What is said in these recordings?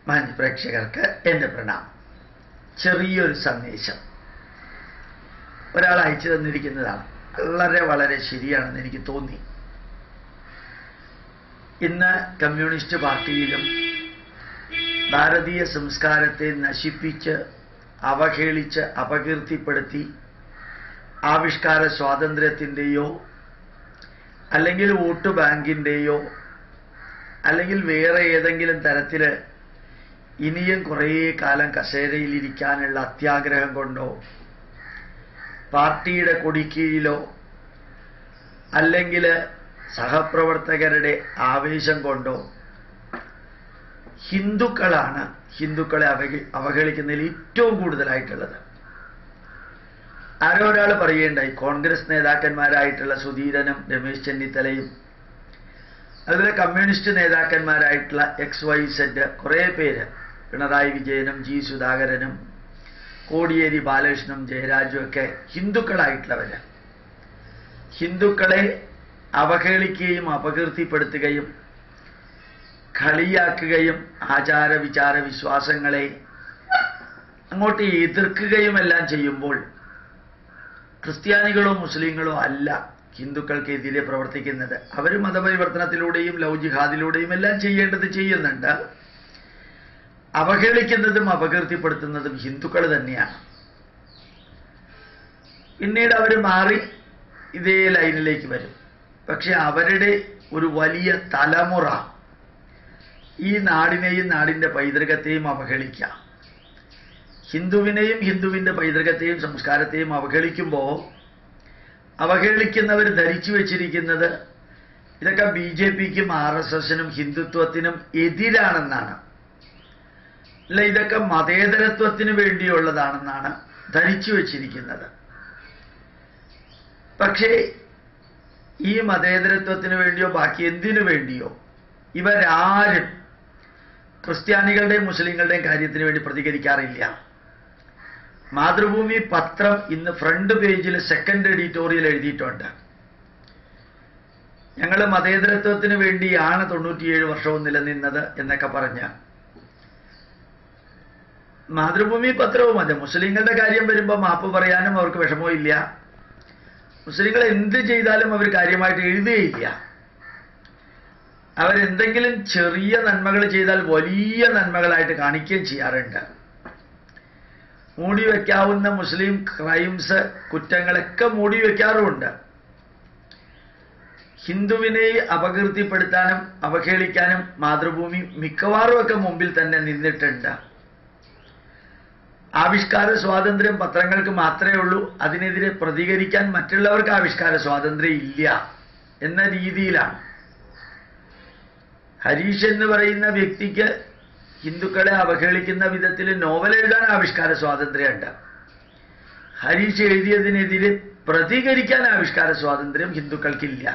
മാന്യ പ്രേക്ഷകർക്ക് എൻ്റെ പ്രണാമം ചെറിയൊരു സന്ദേശം ഒരാൾ അയച്ചു തന്നിരിക്കുന്നതാണ് വളരെ വളരെ ശരിയാണെന്ന് എനിക്ക് തോന്നി ഇന്ന് കമ്മ്യൂണിസ്റ്റ് പാർട്ടിയിലും ഭാരതീയ സംസ്കാരത്തെ നശിപ്പിച്ച് അവഹേളിച്ച് അപകീർത്തിപ്പെടുത്തി ആവിഷ്കാര സ്വാതന്ത്ര്യത്തിൻ്റെയോ അല്ലെങ്കിൽ വോട്ട് ബാങ്കിൻ്റെയോ അല്ലെങ്കിൽ വേറെ ഏതെങ്കിലും തരത്തിൽ ഇനിയും കുറേ കാലം കസേരയിലിരിക്കാനുള്ള അത്യാഗ്രഹം കൊണ്ടോ പാർട്ടിയുടെ കൊടിക്കീഴിലോ അല്ലെങ്കിൽ സഹപ്രവർത്തകരുടെ ആവേശം കൊണ്ടോ ഹിന്ദുക്കളാണ് ഹിന്ദുക്കളെ അവഹ അവഹേളിക്കുന്നതിൽ ഏറ്റവും കൂടുതലായിട്ടുള്ളത് ആരോ ഒരാൾ പറയുകയുണ്ടായി കോൺഗ്രസ് നേതാക്കന്മാരായിട്ടുള്ള സുധീരനും രമേശ് ചെന്നിത്തലയും അതുപോലെ കമ്മ്യൂണിസ്റ്റ് നേതാക്കന്മാരായിട്ടുള്ള എക്സ് വൈ സെഡ് കുറേ പേര് പിണറായി വിജയനും ജി സുധാകരനും കോടിയേരി ബാലകൃഷ്ണനും ജയരാജും ഒക്കെ ഹിന്ദുക്കളായിട്ടുള്ളവര് ഹിന്ദുക്കളെ അവഹേളിക്കുകയും അപകീർത്തിപ്പെടുത്തുകയും കളിയാക്കുകയും ആചാര വിചാര വിശ്വാസങ്ങളെ അങ്ങോട്ട് എതിർക്കുകയും എല്ലാം ചെയ്യുമ്പോൾ ക്രിസ്ത്യാനികളോ മുസ്ലിങ്ങളോ അല്ല ഹിന്ദുക്കൾക്കെതിരെ പ്രവർത്തിക്കുന്നത് അവർ മതപരിവർത്തനത്തിലൂടെയും ലവ് ജിഹാദിലൂടെയും എല്ലാം ചെയ്യേണ്ടത് ചെയ്യുന്നുണ്ട് അവഹേളിക്കുന്നതും അപകീർത്തിപ്പെടുത്തുന്നതും ഹിന്ദുക്കൾ തന്നെയാണ് പിന്നീട് അവർ മാറി ഇതേ ലൈനിലേക്ക് വരും പക്ഷെ അവരുടെ ഒരു വലിയ തലമുറ ഈ നാടിനെയും നാടിന്റെ പൈതൃകത്തെയും അവഹേളിക്കാം ഹിന്ദുവിനെയും ഹിന്ദുവിന്റെ പൈതൃകത്തെയും സംസ്കാരത്തെയും അവഹേളിക്കുമ്പോൾ അവഹേളിക്കുന്നവർ ധരിച്ചു വെച്ചിരിക്കുന്നത് ഇതൊക്കെ ബി ജെ പിക്കും ആർ എസ് എസിനും ഹിന്ദുത്വത്തിനും എതിരാണെന്നാണ് അല്ല ഇതൊക്കെ മതേതരത്വത്തിന് വേണ്ടിയുള്ളതാണെന്നാണ് ധരിച്ചു വെച്ചിരിക്കുന്നത് പക്ഷേ ഈ മതേതരത്വത്തിന് വേണ്ടിയോ ബാക്കി എന്തിനു വേണ്ടിയോ ഇവരാരും ക്രിസ്ത്യാനികളുടെയും മുസ്ലിങ്ങളുടെയും കാര്യത്തിന് വേണ്ടി പ്രതികരിക്കാറില്ല മാതൃഭൂമി പത്രം ഇന്ന് ഫ്രണ്ട് പേജിൽ സെക്കൻഡ് എഡിറ്റോറിയൽ എഴുതിയിട്ടുണ്ട് ഞങ്ങൾ മതേതരത്വത്തിന് വേണ്ടിയാണ് തൊണ്ണൂറ്റിയേഴ് വർഷവും നിലനിന്നത് എന്നൊക്കെ പറഞ്ഞ് മാതൃഭൂമി പത്രവും അതെ മുസ്ലിങ്ങളുടെ കാര്യം വരുമ്പോൾ മാപ്പ് പറയാനും അവർക്ക് വിഷമമില്ല മുസ്ലിങ്ങൾ എന്ത് ചെയ്താലും അവർ കാര്യമായിട്ട് എഴുതുകയില്ല അവരെന്തെങ്കിലും ചെറിയ നന്മകൾ ചെയ്താൽ വലിയ നന്മകളായിട്ട് കാണിക്കുകയും ചെയ്യാറുണ്ട് മൂടി വയ്ക്കാവുന്ന മുസ്ലിം ക്രൈംസ് കുറ്റങ്ങളൊക്കെ മൂടി വയ്ക്കാറുമുണ്ട് ഹിന്ദുവിനെ അപകീർത്തിപ്പെടുത്താനും അവഹേളിക്കാനും മാതൃഭൂമി മിക്കവാറും ഒക്കെ മുമ്പിൽ തന്നെ നിന്നിട്ടുണ്ട് ആവിഷ്കാര സ്വാതന്ത്ര്യം പത്രങ്ങൾക്ക് മാത്രമേ ഉള്ളൂ അതിനെതിരെ പ്രതികരിക്കാൻ മറ്റുള്ളവർക്ക് ആവിഷ്കാര സ്വാതന്ത്ര്യം ഇല്ല എന്ന രീതിയിലാണ് ഹരീഷ് എന്ന് പറയുന്ന വ്യക്തിക്ക് ഹിന്ദുക്കളെ അവഹേളിക്കുന്ന വിധത്തിൽ നോവൽ എഴുതാൻ ആവിഷ്കാര സ്വാതന്ത്ര്യമുണ്ട് ഹരീഷ് എഴുതിയതിനെതിരെ പ്രതികരിക്കാൻ ആവിഷ്കാര സ്വാതന്ത്ര്യം ഹിന്ദുക്കൾക്കില്ല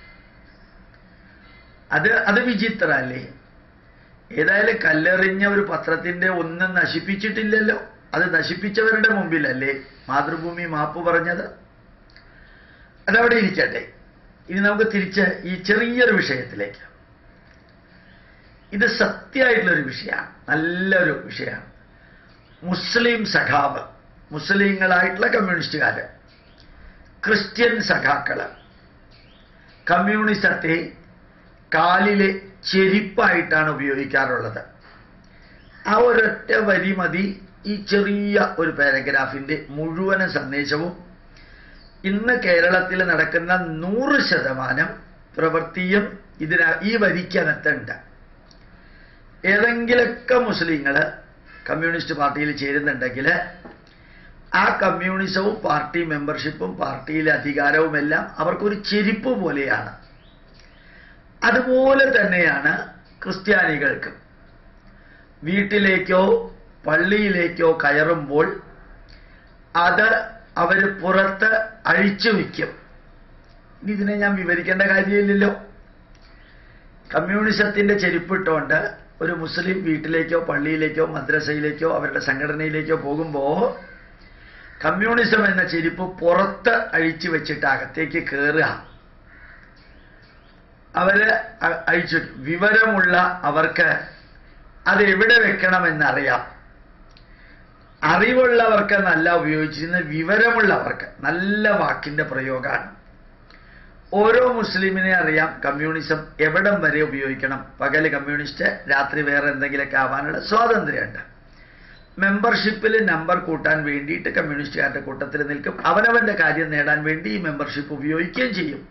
അത് അത് വിചിത്രല്ലേ ഏതായാലും കല്ലെറിഞ്ഞ ഒരു പത്രത്തിന്റെ ഒന്നും നശിപ്പിച്ചിട്ടില്ലല്ലോ അത് നശിപ്പിച്ചവരുടെ മുമ്പിലല്ലേ മാതൃഭൂമി മാപ്പ് പറഞ്ഞത് അതവിടെ ഇരിക്കട്ടെ ഇനി നമുക്ക് തിരിച്ച് ഈ ചെറിയൊരു വിഷയത്തിലേക്ക് ഇത് സത്യമായിട്ടുള്ളൊരു വിഷയമാണ് നല്ലൊരു വിഷയമാണ് മുസ്ലിം സഖാവ് മുസ്ലിങ്ങളായിട്ടുള്ള കമ്മ്യൂണിസ്റ്റുകാര് ക്രിസ്ത്യൻ സഖാക്കള് കമ്മ്യൂണിസത്തെ കാലിലെ ചെരിപ്പായിട്ടാണ് ഉപയോഗിക്കാറുള്ളത് ആ ഒരൊറ്റ വരി മതി ഈ ചെറിയ ഒരു പാരഗ്രാഫിന്റെ മുഴുവൻ സന്ദേശവും ഇന്ന് കേരളത്തിൽ നടക്കുന്ന നൂറ് ശതമാനം പ്രവൃത്തിയും ഇതിന ഈ വരിക്കകത്തുണ്ട് ഏതെങ്കിലൊക്കെ മുസ്ലിങ്ങൾ കമ്മ്യൂണിസ്റ്റ് പാർട്ടിയിൽ ചേരുന്നുണ്ടെങ്കിൽ ആ കമ്മ്യൂണിസവും പാർട്ടി മെമ്പർഷിപ്പും പാർട്ടിയിലെ അധികാരവുമെല്ലാം അവർക്കൊരു ചെരിപ്പ് പോലെയാണ് അതുപോലെ തന്നെയാണ് ക്രിസ്ത്യാനികൾക്കും വീട്ടിലേക്കോ പള്ളിയിലേക്കോ കയറുമ്പോൾ അത് അവർ പുറത്ത് അഴിച്ചു വയ്ക്കും ഇനി ഇതിനെ ഞാൻ വിവരിക്കേണ്ട കാര്യമില്ലല്ലോ കമ്മ്യൂണിസത്തിന്റെ ചെരുപ്പിട്ടുകൊണ്ട് ഒരു മുസ്ലിം വീട്ടിലേക്കോ പള്ളിയിലേക്കോ മദ്രസയിലേക്കോ അവരുടെ സംഘടനയിലേക്കോ പോകുമ്പോൾ കമ്മ്യൂണിസം എന്ന ചെരുപ്പ് പുറത്ത് അഴിച്ചു വെച്ചിട്ട് അകത്തേക്ക് കയറുക അവര് അ- അഴിച്ചു വിവരമുള്ള അവർക്ക് അത് എവിടെ വെക്കണമെന്നറിയാം അറിവുള്ളവർക്ക് നല്ല ഉപയോഗിച്ചിരുന്ന വിവരമുള്ളവർക്ക് നല്ല വാക്കിന്റെ പ്രയോഗമാണ് ഓരോ മുസ്ലിമിനെ അറിയാം കമ്മ്യൂണിസം എവിടം വരെ ഉപയോഗിക്കണം പകല് കമ്മ്യൂണിസ്റ്റ് രാത്രി വേറെ എന്തെങ്കിലുമൊക്കെ ആവാനുള്ള സ്വാതന്ത്ര്യമുണ്ട് മെമ്പർഷിപ്പിൽ നമ്പർ കൂട്ടാൻ വേണ്ടിയിട്ട് കമ്മ്യൂണിസ്റ്റുകാരുടെ കൂട്ടത്തിൽ നിൽക്കും അവനവന്റെ കാര്യം നേടാൻ വേണ്ടി ഈ മെമ്പർഷിപ്പ് ഉപയോഗിക്കുകയും ചെയ്യും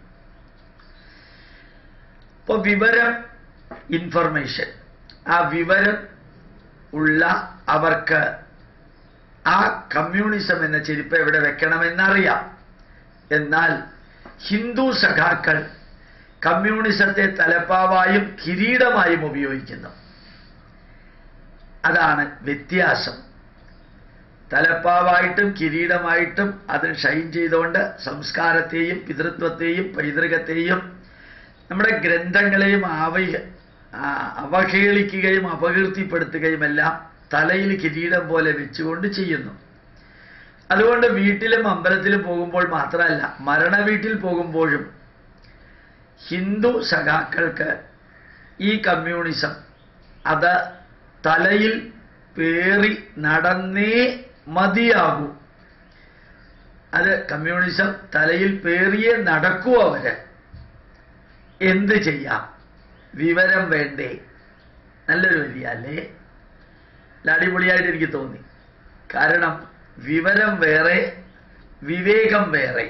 ഇപ്പൊ വിവരം ഇൻഫർമേഷൻ ആ വിവരം ഉള്ള അവർക്ക് ആ കമ്മ്യൂണിസം എന്ന ചെരുപ്പ് എവിടെ വെക്കണമെന്നറിയാം എന്നാൽ ഹിന്ദു സഖാക്കൾ കമ്മ്യൂണിസത്തെ തലപ്പാവായും കിരീടമായും ഉപയോഗിക്കുന്നു അതാണ് വ്യത്യാസം തലപ്പാവായിട്ടും കിരീടമായിട്ടും അത് ഷൈൻ ചെയ്തുകൊണ്ട് സംസ്കാരത്തെയും പിതൃത്വത്തെയും പൈതൃകത്തെയും നമ്മുടെ ഗ്രന്ഥങ്ങളെയും ആവഹ ആ, അവഹേളിക്കുകയും അപകീർത്തിപ്പെടുത്തുകയും എല്ലാം തലയിൽ കിരീടം പോലെ വെച്ചുകൊണ്ട് ചെയ്യുന്നു അതുകൊണ്ട് വീട്ടിലും അമ്പലത്തിലും പോകുമ്പോൾ മാത്രമല്ല മരണ വീട്ടിൽ പോകുമ്പോഴും ഹിന്ദു സഖാക്കൾക്ക് ഈ കമ്മ്യൂണിസം അത് തലയിൽ പേറി നടന്നേ മതിയാകൂ അത് കമ്മ്യൂണിസം തലയിൽ പേറിയേ നടക്കൂ അവര് എന്ത് ചെയ്യാം വിവരം വേണ്ടേ നല്ലൊരു വലിയ അല്ലേ അടിപൊളിയായിട്ട് എനിക്ക് തോന്നി കാരണം വിവരം വേറെ വിവേകം വേറെ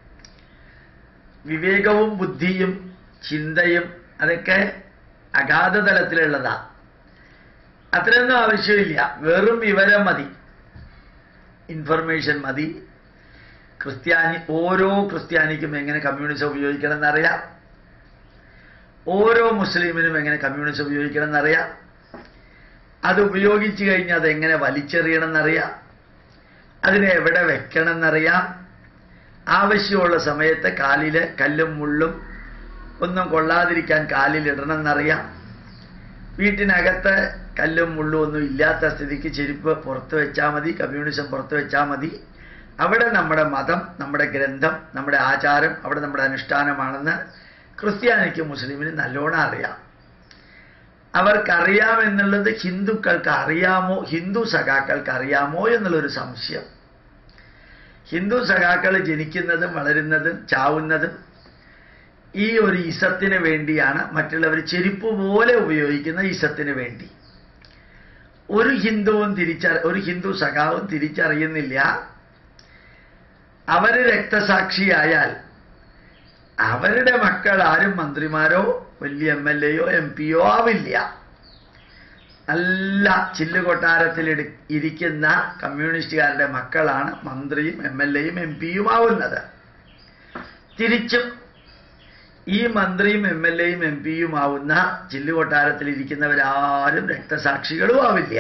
വിവേകവും ബുദ്ധിയും ചിന്തയും അതൊക്കെ അഗാധ തലത്തിലുള്ളതാ അത്രയൊന്നും ആവശ്യമില്ല വെറും വിവരം മതി ഇൻഫർമേഷൻ മതി ക്രിസ്ത്യാനി ഓരോ ക്രിസ്ത്യാനിക്കും എങ്ങനെ കമ്മ്യൂണിസം ഉപയോഗിക്കണം എന്നറിയാം ഓരോ മുസ്ലിമിനും എങ്ങനെ കമ്മ്യൂണിസം ഉപയോഗിക്കണം എന്നറിയാം അത് ഉപയോഗിച്ചു കഴിഞ്ഞാൽ അത് എങ്ങനെ വലിച്ചെറിയണം എന്നറിയാം അതിനെ എവിടെ വെക്കണം എന്നറിയാം ആവശ്യമുള്ള സമയത്ത് കാലില് കല്ലും മുള്ളും ഒന്നും കൊള്ളാതിരിക്കാൻ കാലിലിടണം എന്നറിയാം വീട്ടിനകത്ത് കല്ലും മുള്ളും ഒന്നും ഇല്ലാത്ത സ്ഥിതിക്ക് ചെരുപ്പ് പുറത്ത് വെച്ചാൽ മതി കമ്മ്യൂണിസം പുറത്ത് വെച്ചാൽ മതി അവിടെ നമ്മുടെ മതം നമ്മുടെ ഗ്രന്ഥം നമ്മുടെ ആചാരം അവിടെ നമ്മുടെ അനുഷ്ഠാനമാണെന്ന് ക്രിസ്ത്യാനിക്കും മുസ്ലിമിനും നല്ലോണം അറിയാം അവർക്കറിയാമെന്നുള്ളത് ഹിന്ദുക്കൾക്ക് അറിയാമോ ഹിന്ദു സഖാക്കൾക്ക് അറിയാമോ എന്നുള്ളൊരു സംശയം ഹിന്ദു സഖാക്കൾ ജനിക്കുന്നതും വളരുന്നതും ചാവുന്നതും ഈ ഒരു ഇസത്തിന് വേണ്ടിയാണ് മറ്റുള്ളവർ ചെരുപ്പ് പോലെ ഉപയോഗിക്കുന്ന ഇസത്തിന് വേണ്ടി ഒരു ഹിന്ദുവും തിരിച്ചറി ഒരു ഹിന്ദു സഖാവും തിരിച്ചറിയുന്നില്ല അവര് രക്തസാക്ഷിയായാൽ അവരുടെ മക്കൾ ആരും മന്ത്രിമാരോ വലിയ എം എൽ എയോ എം പിയോ ആവില്ല നല്ല ചില്ലുകൊട്ടാരത്തിൽ ഇടി- ഇരിക്കുന്ന കമ്മ്യൂണിസ്റ്റുകാരുടെ മക്കളാണ് മന്ത്രിയും എം എൽ എയും എം പിയും ആവുന്നത് തിരിച്ചും ഈ മന്ത്രിയും എം എൽ എയും എം പിയും ആവുന്ന ചില്ലുകൊട്ടാരത്തിൽ ഇരിക്കുന്നവരാരും രക്തസാക്ഷികളും ആവില്ല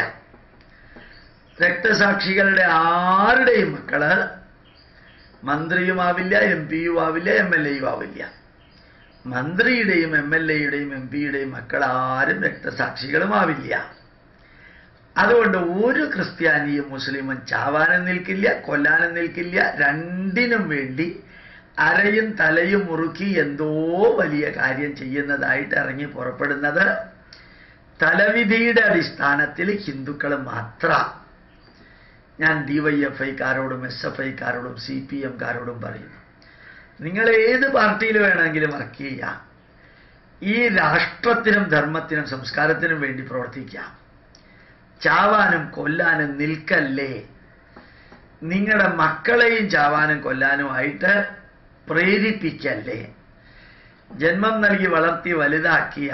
രക്തസാക്ഷികളുടെ ആരുടെയും മക്കള് മന്ത്രിയും ആവില്ല എം പിയും ആവില്ല എം എൽ എയും ആവില്ല മന്ത്രിയുടെയും എം എൽ എയുടെയും എം പിയുടെയും മക്കൾ ആരും രക്തസാക്ഷികളും ആവില്ല അതുകൊണ്ട് ഒരു ക്രിസ്ത്യാനിയും മുസ്ലിമും ചാവാനും നിൽക്കില്ല കൊല്ലാനും നിൽക്കില്ല രണ്ടിനും വേണ്ടി അരയും തലയും മുറുക്കി എന്തോ വലിയ കാര്യം ചെയ്യുന്നതായിട്ട് ഇറങ്ങി പുറപ്പെടുന്നത് തലവിധിയുടെ അടിസ്ഥാനത്തിൽ ഹിന്ദുക്കൾ മാത്രം ഞാൻ ഡി വൈ എഫ് ഐക്കാരോടും എസ് എഫ് ഐക്കാരോടും സി പി എംകാരോടും പറയുന്നു നിങ്ങൾ ഏത് പാർട്ടിയിൽ വേണമെങ്കിലും വർക്ക് ചെയ്യാം ഈ രാഷ്ട്രത്തിനും ധർമ്മത്തിനും സംസ്കാരത്തിനും വേണ്ടി പ്രവർത്തിക്കാം ചാവാനും കൊല്ലാനും നിൽക്കല്ലേ നിങ്ങളുടെ മക്കളെയും ചാവാനും കൊല്ലാനുമായിട്ട് പ്രേരിപ്പിക്കല്ലേ ജന്മം നൽകി വളർത്തി വലുതാക്കിയ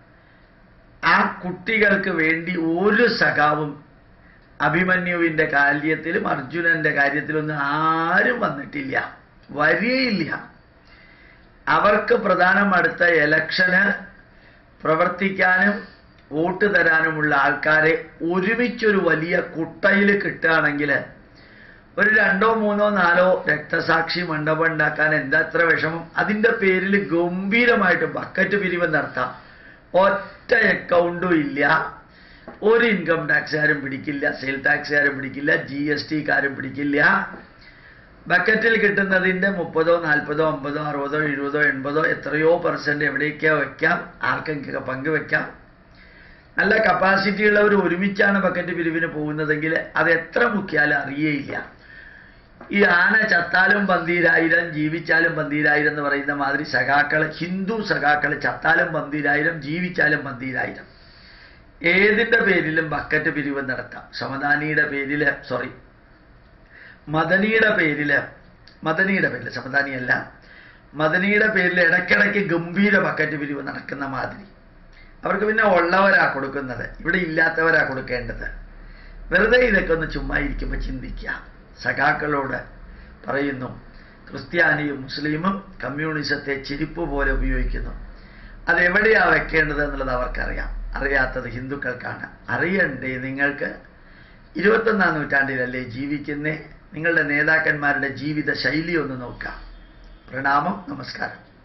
ആ കുട്ടികൾക്ക് വേണ്ടി ഒരു സഖാവും അഭിമന്യുവിന്റെ കാര്യത്തിലും അർജുനന്റെ കാര്യത്തിലൊന്നും ആരും വന്നിട്ടില്ല വരികയില്ല അവർക്ക് പ്രധാനം അടുത്ത എലക്ഷന് പ്രവർത്തിക്കാനും വോട്ട് തരാനുമുള്ള ആൾക്കാരെ ഒരുമിച്ചൊരു വലിയ കുട്ടയിൽ കിട്ടുകയാണെങ്കിൽ ഒരു രണ്ടോ മൂന്നോ നാലോ രക്തസാക്ഷി മണ്ഡപം ഉണ്ടാക്കാൻ എന്താ അത്ര വിഷമം അതിന്റെ പേരിൽ ഗംഭീരമായിട്ട് ബക്കറ്റ് പിരിവ് നടത്താം ഒറ്റ അക്കൗണ്ടും ഇല്ല ഒരു ഇൻകം ടാക്സുകാരും പിടിക്കില്ല സെയിൽ ടാക്സുകാരും പിടിക്കില്ല ജി എസ് ടിക്കാരും പിടിക്കില്ല ബക്കറ്റിൽ കിട്ടുന്നതിന്റെ മുപ്പതോ നാൽപ്പതോ അമ്പതോ അറുപതോ എഴുപതോ എൺപതോ എത്രയോ പെർസെന്റ് എവിടേക്കോ വെക്കാം ആർക്കെങ്കിലും പങ്കുവെക്കാം നല്ല കപ്പാസിറ്റി ഉള്ളവർ ഒരുമിച്ചാണ് ബക്കറ്റ് പിരിവിന് പോകുന്നതെങ്കിൽ അത് എത്ര മുക്കിയാലും അറിയേയില്ല ഈ ആന ചത്താലും പന്തീരായിരം ജീവിച്ചാലും പന്തീരായിരം എന്ന് പറയുന്ന മാതിരി സഖാക്കൾ ഹിന്ദു സഖാക്കൾ ചത്താലും പന്തീരായിരം ജീവിച്ചാലും പന്തീരായിരം ഏതിന്റെ പേരിലും ബക്കറ്റ് പിരിവ് നടത്താം സമദാനിയുടെ പേരില് സോറി മദനിയുടെ പേരില് മദനിയുടെ പേരിൽ സമദാനിയല്ല മദനിയുടെ പേരിൽ ഇടയ്ക്കിടയ്ക്ക് ഗംഭീര ബക്കറ്റ് പിരിവ് നടക്കുന്ന മാതിരി അവർക്ക് പിന്നെ ഉള്ളവരാ കൊടുക്കുന്നത് ഇവിടെ ഇല്ലാത്തവരാ കൊടുക്കേണ്ടത് വെറുതെ ഇതൊക്കെ ഒന്ന് ചുമ്മാ ഇരിക്കുമ്പോൾ ചിന്തിക്കുക സഖാക്കളോട് പറയുന്നു ക്രിസ്ത്യാനിയും മുസ്ലിമും കമ്മ്യൂണിസത്തെ ചെരുപ്പ് പോലെ ഉപയോഗിക്കുന്നു അതെവിടെയാ വെക്കേണ്ടത് എന്നുള്ളത് അവർക്കറിയാം അറിയാത്തത് ഹിന്ദുക്കൾക്കാണ് അറിയണ്ടേ നിങ്ങൾക്ക് ഇരുപത്തൊന്നാം നൂറ്റാണ്ടിലല്ലേ ജീവിക്കുന്നേ നിങ്ങളുടെ നേതാക്കന്മാരുടെ ജീവിത ശൈലി ഒന്ന് നോക്കാം പ്രണാമം നമസ്കാരം